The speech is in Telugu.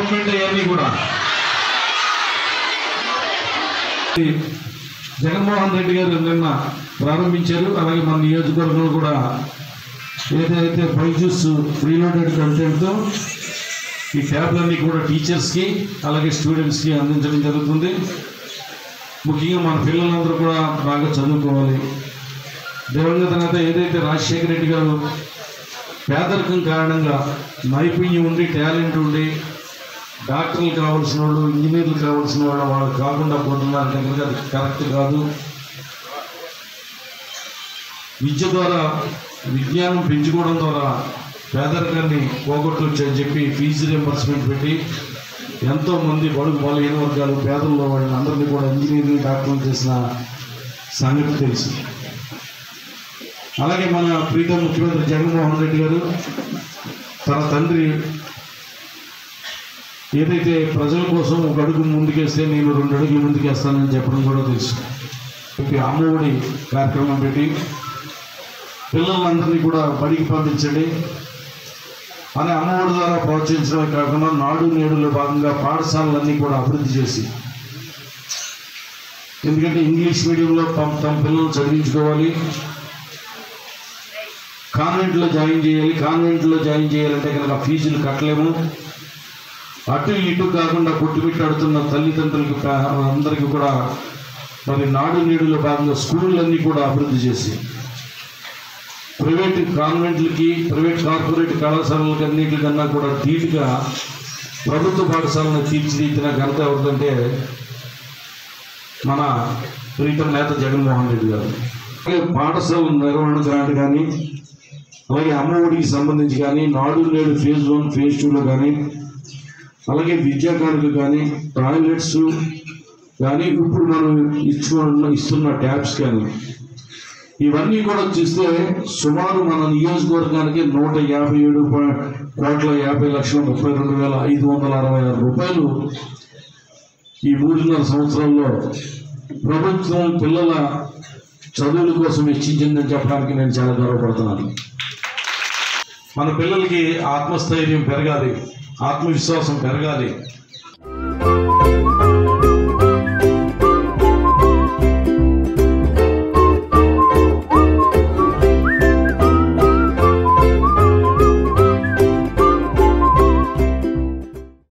గవర్నమెంట్ అవన్నీ కూడా జగన్మోహన్ రెడ్డి గారు నిన్న ప్రారంభించారు అలాగే మన నియోజకవర్గంలో కూడా ఏదైతే బైజూస్ ప్రీలోడెడ్ కంటెంట్తో ఈ ట్యాబ్లన్నీ కూడా టీచర్స్కి అలాగే స్టూడెంట్స్కి అందించడం జరుగుతుంది ముఖ్యంగా మన పిల్లలందరూ కూడా బాగా చదువుకోవాలి దివంగత నేత ఏదైతే రాజశేఖర రెడ్డి గారు పేదరికం కారణంగా నైపుణ్యం ఉండి టాలెంట్ ఉండి డాక్టర్లు కావాల్సిన వాళ్ళు ఇంజనీర్లు కావాల్సిన వాళ్ళు వాళ్ళు కాకుండా పోతున్నారంటే కనుక అది కరెక్ట్ కాదు విద్య ద్వారా విజ్ఞానం పెంచుకోవడం ద్వారా పేదరికాన్ని పోగొట్టవచ్చు అని చెప్పి ఫీజు రియంబర్స్మెంట్ పెట్టి ఎంతో మంది బడుగు బలహీన వర్గాలు పేదల్లో వాళ్ళని అందరినీ కూడా ఇంజనీరింగ్ డాక్టర్లు చేసిన సంగతి తెలుసు అలాగే మన ప్రీతం ముఖ్యమంత్రి జగన్మోహన్ రెడ్డి గారు తన తండ్రి ఏదైతే ప్రజల కోసం ఒక అడుగు ముందుకేస్తే నేను రెండు అడుగులు ముందుకేస్తానని చెప్పడం కూడా తెలుసు చెప్పి అమ్మఒడి కార్యక్రమం పెట్టి పిల్లలందరినీ కూడా బడికి పంపించండి అని అమ్మఒడి ద్వారా ప్రోత్సహించడమే కాకుండా నాడు నేడులో భాగంగా పాఠశాలలన్నీ కూడా అభివృద్ధి చేసి ఎందుకంటే ఇంగ్లీష్ మీడియంలో తమ తమ పిల్లలు చదివించుకోవాలి కాన్వెంట్లో జాయిన్ చేయాలి కాన్వెంట్లో జాయిన్ చేయాలంటే కనుక ఫీజులు కట్టలేము అటు ఇటు కాకుండా కొట్టుమిట్టాడుతున్న తల్లిదండ్రులకి ప- అందరికీ కూడా మరి నాడు నేడులో భాగంగా స్కూళ్ళన్నీ కూడా అభివృద్ధి చేసి ప్రైవేట్ కాన్వెంట్లకి ప్రైవేట్ కార్పొరేట్ కళాశాలలకి అన్నిటికన్నా కూడా ధీటుగా ప్రభుత్వ పాఠశాలను తీర్చిదిద్దిన ఘనత ఎవరిదంటే మన ప్రీతం నేత జగన్మోహన్ రెడ్డి గారు అలాగే పాఠశాల నిర్వహణ గ్రాంట్ కానీ అలాగే అమ్మఒడికి సంబంధించి కానీ నాడు నేడు ఫేజ్ వన్ ఫేజ్ టూలో కానీ అలాగే విద్యా కానుక కానీ టాయిలెట్స్ కానీ ఇప్పుడు మనం ఇచ్చుకున్న ఇస్తున్న ట్యాబ్స్ కానీ ఇవన్నీ కూడా చూస్తే సుమారు మన నియోజకవర్గానికి నూట యాభై ఏడు పా- కోట్ల యాభై లక్షల ముప్పై రెండు వేల ఐదు వందల అరవై ఆరు రూపాయలు ఈ మూడున్నర సంవత్సరాల్లో ప్రభుత్వం పిల్లల చదువుల కోసం వెచ్చించిందని చెప్పడానికి నేను చాలా గర్వపడుతున్నాను మన పిల్లలకి ఆత్మస్థైర్యం పెరగాలి ఆత్మవిశ్వాసం పెరగాలి